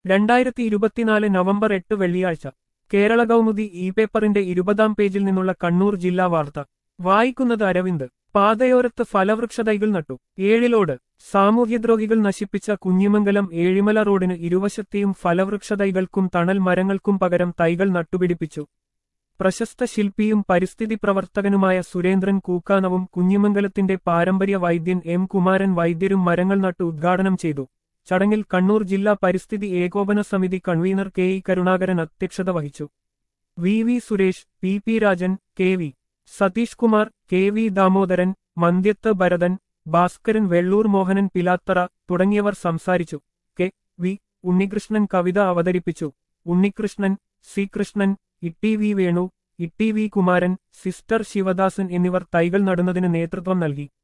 രണ്ടായിരത്തി ഇരുപത്തിനാല് നവംബർ എട്ട് വെള്ളിയാഴ്ച കേരള കൗമുദി ഇ പേപ്പറിന്റെ ഇരുപതാം പേജിൽ നിന്നുള്ള കണ്ണൂർ ജില്ലാ വാർത്ത വായിക്കുന്നത് അരവിന്ദ് പാതയോരത്ത് ഫലവൃക്ഷതൈകൾ നട്ടു ഏഴിലോട് സാമൂഹ്യദ്രോഹികൾ നശിപ്പിച്ച കുഞ്ഞിമംഗലം ഏഴിമല റോഡിന് ഇരുവശത്തെയും ഫലവൃക്ഷതൈകൾക്കും തണൽ മരങ്ങൾക്കും പകരം തൈകൾ നട്ടുപിടിപ്പിച്ചു പ്രശസ്ത ശില്പിയും പരിസ്ഥിതി പ്രവർത്തകനുമായ സുരേന്ദ്രൻ കൂക്കാനവും കുഞ്ഞിമംഗലത്തിന്റെ പാരമ്പര്യ വൈദ്യൻ എം കുമാരൻ വൈദ്യരും മരങ്ങൾ നട്ട് ഉദ്ഘാടനം ചെയ്തു ചടങ്ങിൽ കണ്ണൂർ ജില്ലാ പരിസ്ഥിതി ഏകോപന സമിതി കൺവീനർ കെ ഇ കരുണാകരൻ അധ്യക്ഷത വഹിച്ചു V V Suresh P P Rajan K V Satheesh Kumar K V Damodaran Mandyath Bharathan Bhaskaran Vellur Mohanan Pilathara തുടങ്ങിയവർ സംസാരിച്ചു കെ വി ഉണ്ണികൃഷ്ണൻ കവിത അവതരിപ്പിച്ചു Unnikrishnan C Krishnan Itty V Venu Itty V Kumaran sister Sivadasan എന്നിവർ തൈകൾ നടുന്നതിന് നേതൃത്വം നൽകി